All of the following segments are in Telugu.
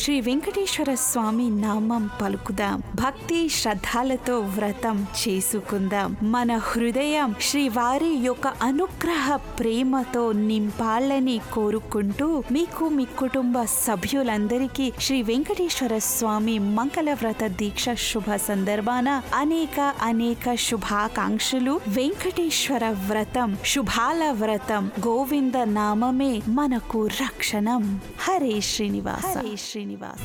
శ్రీ వెంకటేశ్వర స్వామి నామం పలుకుదాం భక్తి శ్రద్ధలతో వ్రతం చేసుకుందాం మన హృదయం శ్రీవారి యొక్క అనుగ్రహ ప్రేమతో నింపాలని కోరుకుంటూ మీకు మీ కుటుంబ సభ్యులందరికీ శ్రీ వెంకటేశ్వర స్వామి మంగళ వ్రత దీక్ష శుభ సందర్భాన అనేక అనేక శుభాకాంక్షలు వెంకటేశ్వర వ్రతం శుభాల వ్రతం గోవింద నామమే మనకు రక్షణం హరే శ్రీనివాస హరే శ్రీనివాస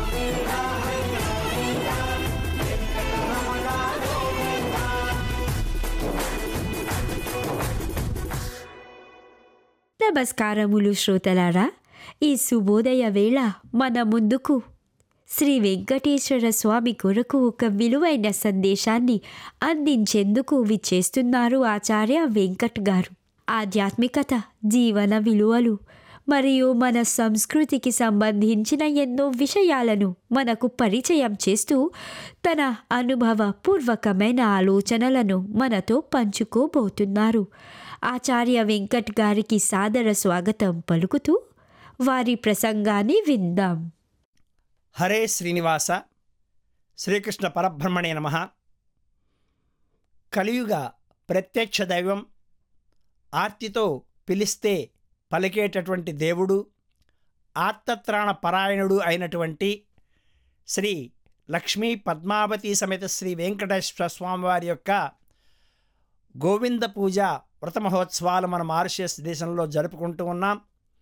నమస్కారములు శ్రోతలారా ఈ శుభోదయ వేళ మన ముందుకు శ్రీ వెంకటేశ్వర స్వామి కొరకు ఒక విలువైన సందేశాన్ని అందించేందుకు విచ్చేస్తున్నారు ఆచార్య వెంకట్ గారు ఆధ్యాత్మికత జీవన విలువలు మరియు మన సంస్కృతికి సంబంధించిన ఎన్నో విషయాలను మనకు పరిచయం చేస్తూ తన అనుభవపూర్వకమైన ఆలోచనలను మనతో పంచుకోబోతున్నారు ఆచార్య వెంకట్ గారికి సాదర స్వాగతం పలుకుతూ వారి ప్రసంగాన్ని విందాం హరే శ్రీనివాస శ్రీకృష్ణ పరబ్రహ్మణే నమ కలియుగ ప్రత్యక్ష దైవం ఆర్తితో పిలిస్తే పలికేటటువంటి దేవుడు ఆర్తత్రాణ పరాయణుడు అయినటువంటి శ్రీ లక్ష్మీ పద్మావతి సమేత శ్రీ వెంకటేశ్వర స్వామివారి యొక్క గోవింద పూజ వ్రత మహోత్సవాలు మన మారిషియస్ దేశంలో జరుపుకుంటూ ఉన్నాం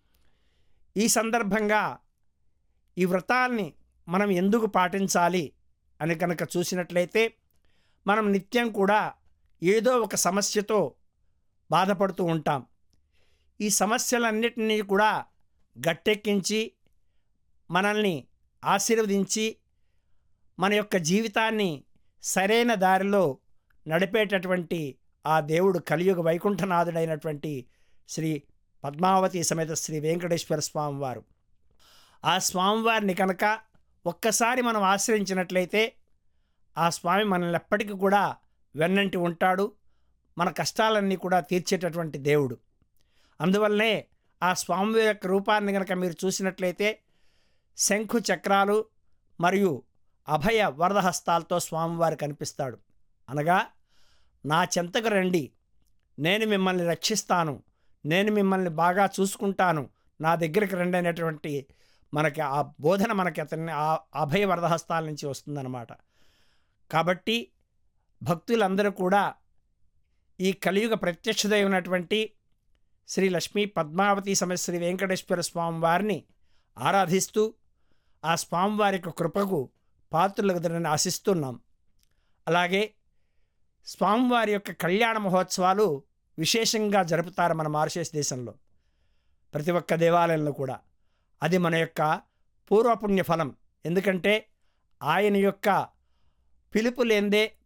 ఈ సందర్భంగా ఈ వ్రతాల్ని మనం ఎందుకు పాటించాలి అని కనుక చూసినట్లయితే మనం నిత్యం కూడా ఏదో ఒక సమస్యతో బాధపడుతూ ఉంటాం ఈ సమస్యలన్నిటినీ కూడా గట్టెక్కించి మనల్ని ఆశీర్వదించి మన యొక్క జీవితాన్ని సరైన దారిలో నడిపేటటువంటి ఆ దేవుడు కలియుగ వైకుంఠనాథుడైనటువంటి శ్రీ పద్మావతి సమేత శ్రీ వెంకటేశ్వర స్వామివారు ఆ స్వామివారిని కనుక ఒక్కసారి మనం ఆశ్రయించినట్లయితే ఆ స్వామి మనల్ని ఎప్పటికీ కూడా వెన్నంటి ఉంటాడు మన కష్టాలన్నీ కూడా తీర్చేటటువంటి దేవుడు అందువల్లనే ఆ స్వామి యొక్క రూపాన్ని కనుక మీరు చూసినట్లయితే శంఖు చక్రాలు మరియు అభయ వరదహస్తాలతో స్వామివారు కనిపిస్తాడు అనగా నా చెంతకు రండి నేను మిమ్మల్ని రక్షిస్తాను నేను మిమ్మల్ని బాగా చూసుకుంటాను నా దగ్గరికి రండి అనేటువంటి మనకి ఆ బోధన మనకి అతన్ని ఆ అభయ వరదహస్తాల నుంచి వస్తుందన్నమాట కాబట్టి భక్తులందరూ కూడా ఈ కలియుగ ప్రత్యక్షదైనటువంటి శ్రీ లక్ష్మీ పద్మావతి సమేత శ్రీ వెంకటేశ్వర స్వామి వారిని ఆరాధిస్తూ ఆ స్వామివారి యొక్క కృపకు పాత్రులగుదరని ఆశిస్తున్నాం అలాగే స్వామివారి యొక్క కళ్యాణ మహోత్సవాలు విశేషంగా జరుపుతారు మన మారిషస్ దేశంలో ప్రతి ఒక్క దేవాలయంలో కూడా అది మన యొక్క పూర్వపుణ్య ఫలం ఎందుకంటే ఆయన యొక్క పిలుపు లేందే